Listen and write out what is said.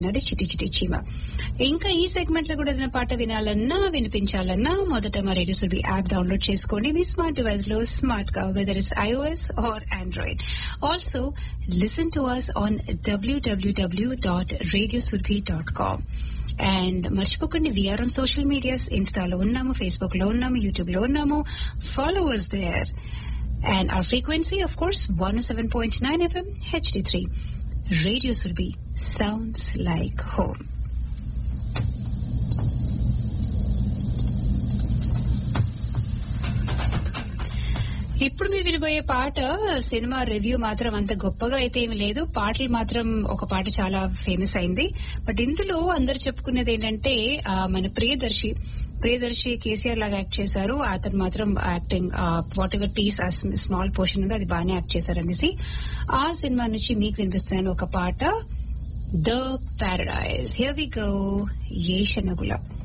నడి చిటి చిటి చీమ ఇంకా ఈ సెగ్మెంట్ లో కూడా ఏదైనా పాట వినాలన్నా వినిపించాలన్నా మొదట మా రేడియో సుడి యాప్ డౌన్లోడ్ చేసుకోండి మీ స్మార్ట్ డివైస్ లో స్మార్ట్ గా whether is iOS or Android also listen to us on WWW dot radio dot com and మర్చిపోకండి వీఆర్ ఆన్ సోషల్ మీడియాస్ ఇన్స్టాలో ఉన్నాము ఫేస్బుక్ లో ఉన్నాము యూట్యూబ్ లో ఉన్నాము followers there and our frequency, of course, 107.9 FM HD3. Radio Surbi sounds like home. ఇప్పుడు మీరు వినబోయే పాట సినిమా రివ్యూ మాత్రం అంత గొప్పగా అయితే ఏమి లేదు పాటలు మాత్రం ఒక పాట చాలా ఫేమస్ అయింది బట్ ఇందులో అందరు చెప్పుకునేది ఏంటంటే ఆ, మన ప్రియదర్శి ప్రియదర్శి కేసీఆర్ లాగా యాక్ట్ చేశారు అతను మాత్రం యాక్టింగ్ వాట్ ఎవర్ పీస్ ఆ స్మాల్ పోర్షన్ ఉందో అది బాగానే యాక్ట్ చేశారనేసి ఆ సినిమా నుంచి మీకు వినిపిస్తున్నాను ఒక పాట the paradise here we go ఏషనగుల